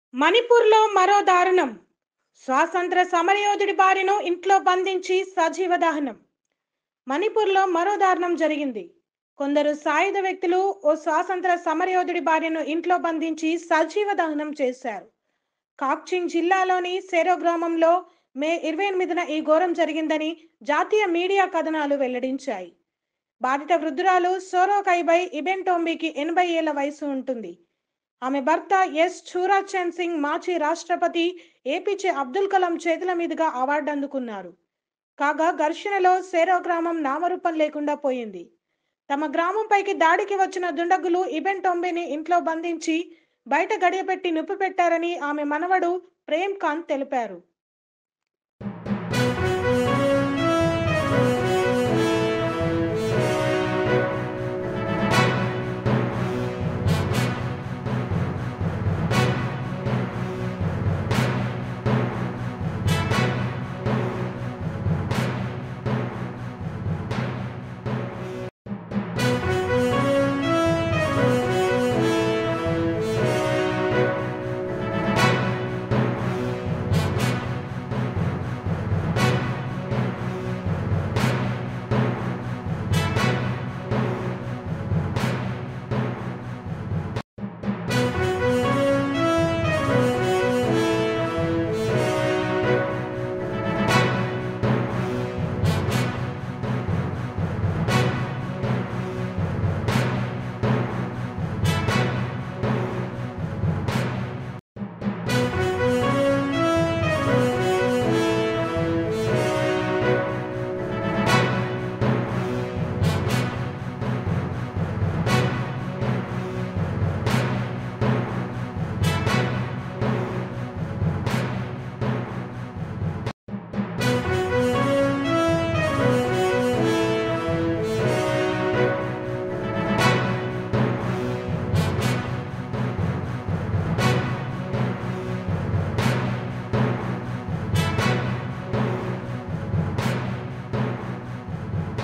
మణిపూర్లో మరో దారుణం స్వాతంత్ర సమరయోధుడి భార్యను ఇంట్లో బంధించి సజీవ దహనం మణిపూర్లో మరో దారుణం జరిగింది కొందరు సాయుధ వ్యక్తులు ఓ స్వాతంత్ర సమరయోధుడి భార్యను ఇంట్లో బంధించి సజీవ దహనం చేశారు కాక్చింగ్ జిల్లాలోని సెరో గ్రామంలో మే ఇరవై ఎనిమిదిన ఈ ఘోరం జరిగిందని జాతీయ మీడియా కథనాలు వెల్లడించాయి బాధిత వృద్ధురాలు సోరో కైబై ఇబెంటోంబికి ఎనభై ఏళ్ల వయసు ఉంటుంది ఆమె భర్త ఎస్ చూరాజ్ చంద్ సింగ్ మాజీ రాష్ట్రపతి ఏపీజే అబ్దుల్ కలాం చేతుల మీదుగా అవార్డు అందుకున్నారు కాగా ఘర్షణలో సేరో గ్రామం నామరూపం లేకుండా పోయింది తమ గ్రామంపైకి దాడికి వచ్చిన దుండగులు ఇబెన్ టొంబేని ఇంట్లో బంధించి బయట గడియపెట్టి నొప్పి పెట్టారని ఆమె మనవడు ప్రేమ్ కాంత్ తెలిపారు